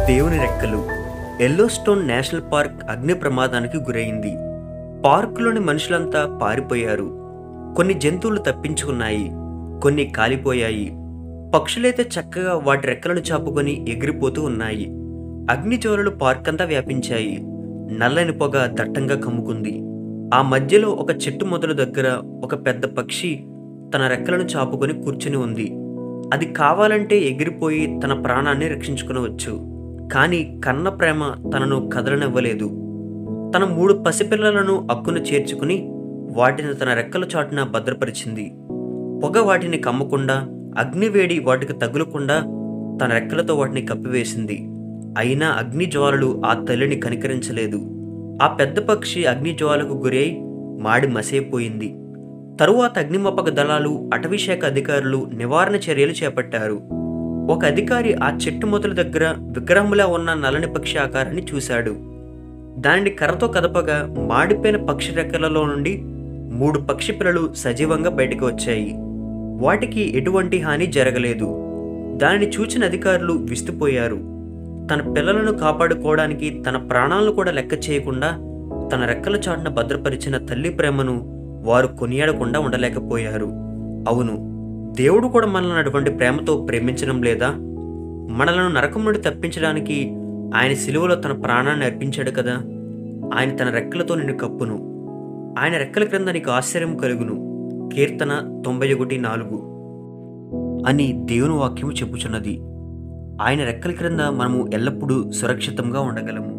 దేవుని రెక్కలు Yellowstone national park అగ్ని ప్రమాదానికి గురైంది పార్కులోని మనుషులంతా పారిపోయారు కొన్ని జంతువులు తప్పించుకున్నాయి కొన్ని కాలిపోయాయి పక్షులైతే చక్కగా వాటి రెక్కలను చాపుకొని ఎగిరిపోతూ ఉన్నాయి అగ్ని జ్వాలలు పార్క్ అంతా వ్యాపించాయి నల్లని పొగ దట్టంగా కమ్ముకుంది ఆ మధ్యలో ఒక చెట్టు మొదలు దగ్గర ఒక పెద్ద పక్షి తన రెక్కలను చాపుకొని కూర్చుని ఉంది అది కావాలంటే ఎగిరిపోయి తన ప్రాణాన్ని రక్షించుకునవచ్చు కానీ కన్న ప్రేమ తనను కదలనివ్వలేదు తన మూడు పసిపిల్లలను అక్కున చేర్చుకుని వాటిని తన రెక్కల చాటున భద్రపరిచింది పొగ వాటిని కమ్మకుండా అగ్నివేడి వాటికి తగులకుండా తన రెక్కలతో వాటిని కప్పివేసింది అయినా అగ్ని జ్వాలలు ఆ తల్లిని కనికరించలేదు ఆ పెద్ద పక్షి అగ్ని జ్వాలకు గురై మాడి మసైపోయింది తరువాత అగ్నిమాపక దళాలు అటవీశాఖ అధికారులు నివారణ చర్యలు చేపట్టారు ఒక అధికారి ఆ చెట్టు మొదల దగ్గర విగ్రహంలా ఉన్న నల్లని పక్షి ఆకారాన్ని చూశాడు దానిని కర్రతో కదపగా మాడిపోయిన పక్షి రెక్కలలో నుండి మూడు పక్షి పిల్లలు సజీవంగా బయటకు వచ్చాయి వాటికి ఎటువంటి హాని జరగలేదు దానిని చూచిన అధికారులు విస్తుపోయారు తన పిల్లలను కాపాడుకోవడానికి తన ప్రాణాలను కూడా లెక్క చేయకుండా తన రెక్కల చాటున భద్రపరిచిన తల్లి ప్రేమను వారు కొనియాడకుండా ఉండలేకపోయారు అవును దేవుడు కూడా మనల్ని అటువంటి ప్రేమతో ప్రేమించడం లేదా మనలను నరకం నుండి తప్పించడానికి ఆయన సిలువలో తన ప్రాణాన్ని అర్పించాడు కదా ఆయన తన రెక్కలతో నిన్ను కప్పును ఆయన రెక్కల క్రింద నీకు ఆశ్చర్యం కలుగును కీర్తన తొంభై ఒకటి నాలుగు అని దేవుని వాక్యము చెప్పుచున్నది ఆయన రెక్కల క్రింద మనము ఎల్లప్పుడూ సురక్షితంగా ఉండగలము